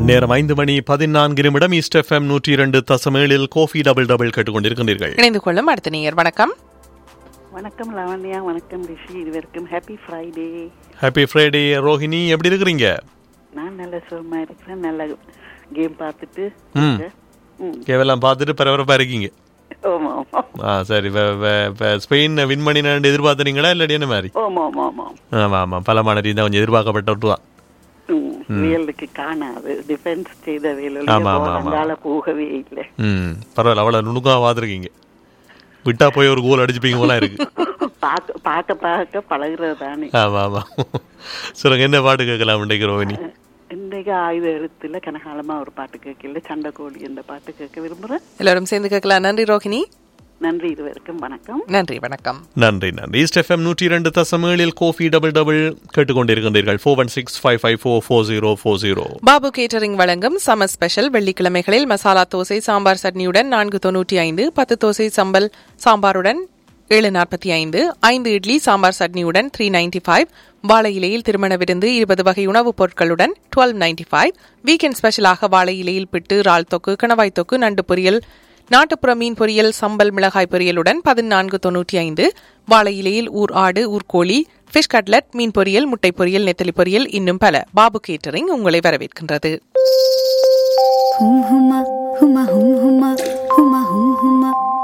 நேரம் ஐந்து மணி பதினான்கு நிமிடம் ஈஸ்ட் எஃப்எம் நூற்றி இரண்டு தசமேழில் கோஃபி டபுள் டபுள் கேட்டுக்கொண்டிருக்கின்றீர்கள் இணைந்து கொள்ளும் அடுத்த நேயர் வணக்கம் வணக்கம் லவண்யா வணக்கம் ரிஷி இதுவரைக்கும் happy Friday happy Friday Rohini எப்படி இருக்கிறீங்க நான் நல்ல சுகமா இருக்கிறேன் நல்ல கேம் பார்த்துட்டு ம். ம் கேவெல்லாம் பார்த்துட்டு பரபரப்பா இருக்கீங்க ஆமா ஆமா ஆ சரி வே- வே- வே- ஸ்பெயின் வின் பண்ணினான்னு எதிர்பார்த்தீங்களா இல்லாட்டி என்ன மாதிரி ஆமா ஆமா ஆமா ஆமா ஆமா பல மாணவி தான் கொஞ்சம் எதிர்பார்க்கப்பட்டது தான் ம் வேலுக்கு காணாது டிஃபென்ஸ் செய்த வேலையில ஆமா, ஆமா, ஆமா. அங்கால போகவே இல்லை ம் பரவாயில்ல அவ்வளோ நுணுக்கமாக பார்த்துருக்கீங்க விட்டா போய் ஒரு கோல் அடிச்சுப்பீங்க போல இருக்கு பார்க்க பார்க்க பார்க்க பழகுறது தானே ஆமா ஆமா சொல்லுங்க என்ன பாட்டு கேட்கலாம் இன்றைக்கு ரோஹிணி இன்றைக்கு ஆயுத எழுத்துல கனகாலமா ஒரு பாட்டு கேட்கல சண்டை கோழி இந்த பாட்டு கேட்க விரும்புறேன் எல்லாரும் சேர்ந்து கேட்கலாம் நன்றி ரோஹிணி நன்றி இதுவரைக்கும் வணக்கம் நன்றி வணக்கம் நன்றி நன்றி ஈஸ்ட் எஃப்எம் நூற்றி இரண்டு தசமேழில் கோஃபி டபுள் டபுள் கேட்டுக்கொண்டிருக்கின்றீர்கள் four one six five five four four zero four zero Babu catering வழங்கும் சமர் ஸ்பெஷல் வெள்ளிக்கிழமைகளில் மசாலா தோசை சாம்பார் சட்னியுடன் நான்கு தொண்ணூற்றி ஐந்து பத்து தோசை சம்பல் சாம்பாருடன் ஏழு நாற்பத்தி ஐந்து ஐந்து இட்லி சாம்பார் சட்னியுடன் த்ரீ நைன்டி ஃபைவ் வாழை இலையில் திருமண விருந்து இருபது வகை உணவுப் பொருட்களுடன் டுவெல் நைன்டி ஃபைவ் வீக்கெண்ட் ஸ்பெஷலாக வாழை இலையில் பிட்டு இறால் தொக்கு கணவாய் தொக்கு நண்டு பொரியல் நாட்டுப்புற மீன் பொரியல் சம்பல் மிளகாய் பொரியலுடன் பதினான்கு தொன்னூற்றி ஐந்து வாழை இலையில் ஊர் ஆடு ஊர்கோழி ஃபிஷ் கட்லட் மீன் பொரியல் முட்டை பொரியல் நெத்தலி பொரியல் இன்னும் பல பாபு கேட்டரிங் உங்களை வரவேற்கின்றது hum huma huma hum huma huma hum huma